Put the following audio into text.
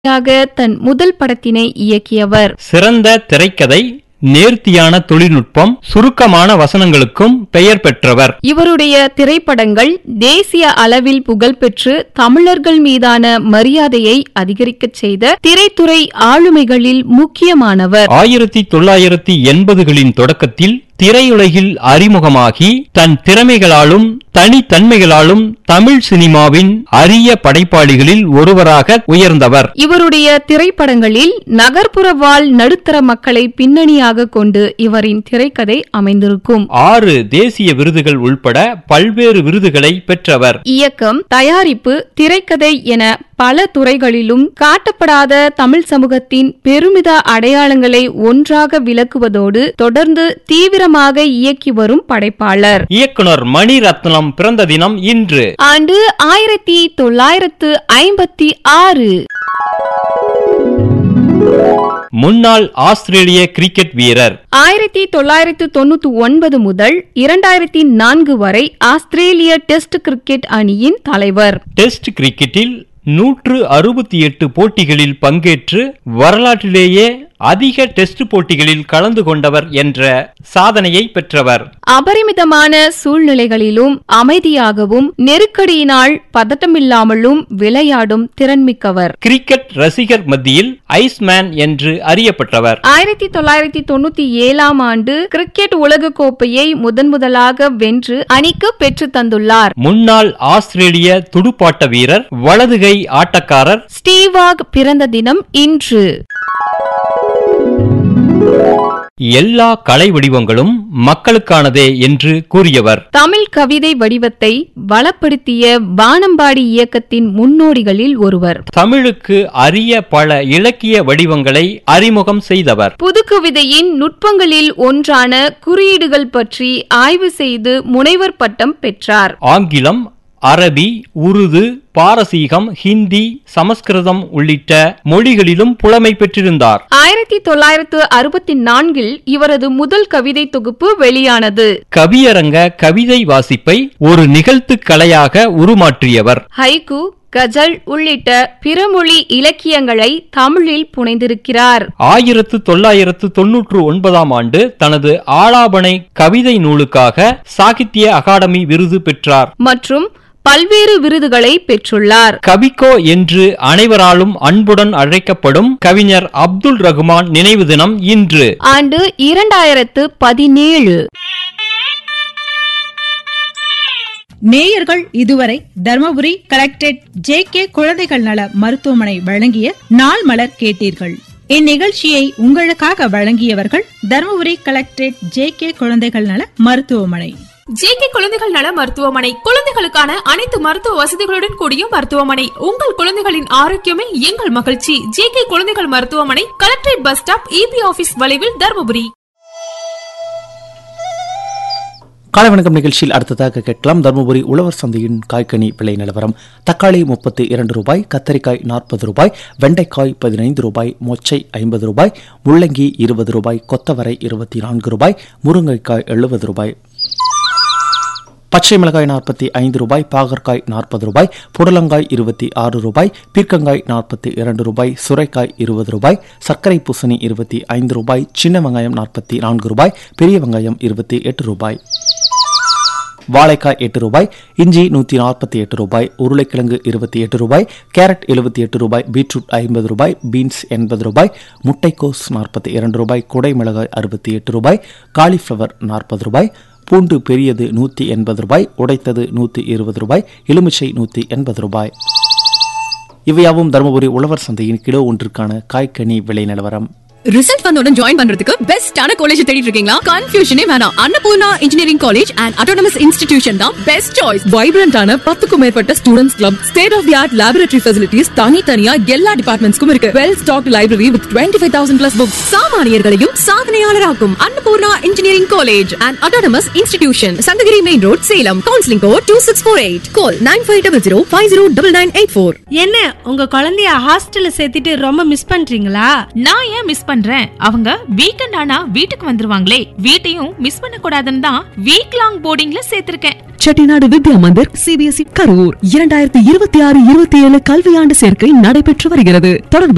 யாக தன் முதல் படத்தினை இயக்கியவர் சிறந்த திரைக்கதை நேர்த்தியான தொழில்நுட்பம் சுருக்கமான வசனங்களுக்கும் பெயர் பெற்றவர் இவருடைய திரைப்படங்கள் தேசிய அளவில் புகழ்பெற்று தமிழர்கள் மீதான மரியாதையை அதிகரிக்கச் செய்த திரைத்துறை ஆளுமைகளில் முக்கியமானவர் ஆயிரத்தி தொள்ளாயிரத்தி எண்பதுகளின் தொடக்கத்தில் திரையுலகில் அறிமுகமாகி தன் திறமைகளாலும் தனித்தன்மைகளாலும் தமிழ் சினிமாவின் அரிய படைப்பாளிகளில் ஒருவராக உயர்ந்தவர் இவருடைய திரைப்படங்களில் நகர்ப்புற வாழ் நடுத்தர மக்களை பின்னணியாக கொண்டு இவரின் திரைக்கதை அமைந்திருக்கும் ஆறு தேசிய விருதுகள் உள்பட பல்வேறு விருதுகளை பெற்றவர் இயக்கம் தயாரிப்பு திரைக்கதை என பல துறைகளிலும் காட்டப்படாத தமிழ் சமூகத்தின் பெருமித அடையாளங்களை ஒன்றாக விளக்குவதோடு தொடர்ந்து தீவிரமாக இயக்கி வரும் படைப்பாளர் இயக்குனர் மணிரத்னம் பிறந்த தினம் இன்று ஆண்டு ஆயிரத்தி தொள்ளாயிரத்து ஐம்பத்தி ஆறு முன்னாள் ஆஸ்திரேலிய கிரிக்கெட் வீரர் ஆயிரத்தி தொள்ளாயிரத்து தொண்ணூத்தி ஒன்பது முதல் இரண்டாயிரத்தி நான்கு வரை ஆஸ்திரேலிய டெஸ்ட் கிரிக்கெட் அணியின் தலைவர் டெஸ்ட் கிரிக்கெட்டில் நூற்று அறுபத்தி எட்டு போட்டிகளில் பங்கேற்று வரலாற்றிலேயே அதிக டெஸ்ட் போட்டிகளில் கலந்து கொண்டவர் என்ற சாதனையை பெற்றவர் அபரிமிதமான சூழ்நிலைகளிலும் அமைதியாகவும் நெருக்கடியினால் பதட்டமில்லாமலும் விளையாடும் திறன்மிக்கவர் கிரிக்கெட் ரசிகர் மத்தியில் ஐஸ்மேன் என்று அறியப்பட்டவர் ஆயிரத்தி தொள்ளாயிரத்தி தொண்ணூத்தி ஏழாம் ஆண்டு கிரிக்கெட் உலக கோப்பையை முதன் முதலாக வென்று அணிக்கு பெற்று தந்துள்ளார் முன்னாள் ஆஸ்திரேலிய துடுப்பாட்ட வீரர் வலதுகை ஆட்டக்காரர் ஸ்டீவாக் பிறந்த தினம் இன்று எல்லா கலை வடிவங்களும் மக்களுக்கானதே என்று கூறியவர் தமிழ் கவிதை வடிவத்தை வளப்படுத்திய வானம்பாடி இயக்கத்தின் முன்னோடிகளில் ஒருவர் தமிழுக்கு அரிய பல இலக்கிய வடிவங்களை அறிமுகம் செய்தவர் புதுக்கவிதையின் நுட்பங்களில் ஒன்றான குறியீடுகள் பற்றி ஆய்வு செய்து முனைவர் பட்டம் பெற்றார் ஆங்கிலம் அரபி உருது பாரசீகம் ஹிந்தி சமஸ்கிருதம் உள்ளிட்ட மொழிகளிலும் புலமை பெற்றிருந்தார் ஆயிரத்தி தொள்ளாயிரத்து அறுபத்தி நான்கில் இவரது முதல் கவிதை தொகுப்பு வெளியானது கவியரங்க கவிதை வாசிப்பை ஒரு நிகழ்த்து கலையாக உருமாற்றியவர் ஹைகு கஜல் உள்ளிட்ட பிறமொழி இலக்கியங்களை தமிழில் புனைந்திருக்கிறார் ஆயிரத்து தொள்ளாயிரத்து தொன்னூற்று ஒன்பதாம் ஆண்டு தனது ஆலாபனை கவிதை நூலுக்காக சாகித்ய அகாடமி விருது பெற்றார் மற்றும் பல்வேறு விருதுகளை பெற்றுள்ளார் கவிக்கோ என்று அனைவராலும் அன்புடன் அழைக்கப்படும் கவிஞர் அப்துல் ரகுமான் நினைவு தினம் இன்று ஆண்டு இரண்டாயிரத்து பதினேழு நேயர்கள் இதுவரை தர்மபுரி கலெக்டரேட் ஜே கே குழந்தைகள் நல மருத்துவமனை வழங்கிய நாள் மலர் கேட்டீர்கள் இந்நிகழ்ச்சியை உங்களுக்காக வழங்கியவர்கள் தர்மபுரி கலெக்டரேட் ஜே கே குழந்தைகள் நல மருத்துவமனை ஜேகே குழந்தைகள் நல மருத்துவமனை குழந்தைகளுக்கான அனைத்து மருத்துவ வசதிகளுடன் கூடிய மருத்துவமனை உங்கள் குழந்தைகளின் ஆரோக்கியமே எங்கள் மகிழ்ச்சி ஜேகே குழந்தைகள் மருத்துவமனை collectorate bus stop EB office வளைவில் தருமபுரி காலை வணக்கம் நிகழ்ச்சியில் அடுத்ததாக கேட்கலாம் தருமபுரி உழவர் சந்தையின் காய்கனி விலை நிலவரம் தக்காளி முப்பத்தி இரண்டு ரூபாய் கத்தரிக்காய் நாற்பது ரூபாய் வெண்டைக்காய் பதினைந்து ரூபாய் மொச்சை ஐம்பது ரூபாய் முள்ளங்கி இருபது ரூபாய் கொத்தவரை இருபத்தி நான்கு ரூபாய் முருங்கைக்காய் எழுபது ரூபாய் பச்சை மிளகாய் நாற்பத்தி ஐந்து ரூபாய் பாகற்காய் நாற்பது ரூபாய் புடலங்காய் இருபத்தி ஆறு ரூபாய் பீர்க்கங்காய் நாற்பத்தி இரண்டு ரூபாய் சுரைக்காய் இருபது ரூபாய் சர்க்கரை பூசணி இருபத்தி ஐந்து ரூபாய் சின்ன வெங்காயம் நாற்பத்தி நான்கு ரூபாய் பெரிய வெங்காயம் இருபத்தி எட்டு ரூபாய் வாழைக்காய் எட்டு ரூபாய் இஞ்சி நூற்றி நாற்பத்தி எட்டு ரூபாய் உருளைக்கிழங்கு இருபத்தி எட்டு ரூபாய் கேரட் எழுபத்தி எட்டு ரூபாய் பீட்ரூட் ஐம்பது ரூபாய் பீன்ஸ் எண்பது ரூபாய் முட்டைக்கோஸ் நாற்பத்தி இரண்டு ரூபாய் குடை மிளகாய் அறுபத்தி எட்டு ரூபாய் காலிஃப்ளவர் நாற்பது ரூபாய் பூண்டு பெரியது நூற்றி எண்பது ரூபாய் உடைத்தது நூற்றி இருபது ரூபாய் எலுமிச்சை நூற்றி எண்பது ரூபாய் இவையாவும் தருமபுரி உழவர் சந்தையின் கிலோ ஒன்றுக்கான காய்கனி விலை நிலவரம் ரிசல்ட் வந்தவுடன் ஜாயின் பண்றதுக்கு பெஸ்டான காலேஜ் தேடிட்டு இருக்கீங்களா கன்ஃபியூஷனே வேணாம் Annapoorna engineering college and autonomous institution தான் பெஸ்ட் சாய்ஸ் வைப்ரண்டான பத்துக்கும் மேற்பட்ட students club state of the art laboratory facilities தனித்தனியா எல்லா டிபார்ட்மெண்ட்ஸ்க்கும் இருக்கு well stock library with twenty five thousand plus books சாமானியர்களையும் சாதனையாளராக்கும் Annapoorna engineering college and autonomous institution Sankagiri main road Salem counselling code two six four eight call nine five double zero five zero double nine eight four என்ன உங்க குழந்தைய ஹாஸ்டல்ல சேர்த்துட்டு ரொம்ப miss பண்றீங்களா நான் ஏன் மிஸ் பண்றேன் அவங்க வீக்கெண்ட் ஆனா வீட்டுக்கு வந்துருவாங்களே வீட்டையும் மிஸ் பண்ண கூடாதுன்னு தான் வீக் லாங் போர்டிங்ல சேர்த்திருக்கேன் செட்டிநாடு வித்யா மந்திர் சிபிஎஸ்இ கரூர் இரண்டாயிரத்தி இருபத்தி ஆறு இருபத்தி ஏழு கல்வியாண்டு சேர்க்கை நடைபெற்று வருகிறது தொடர்பு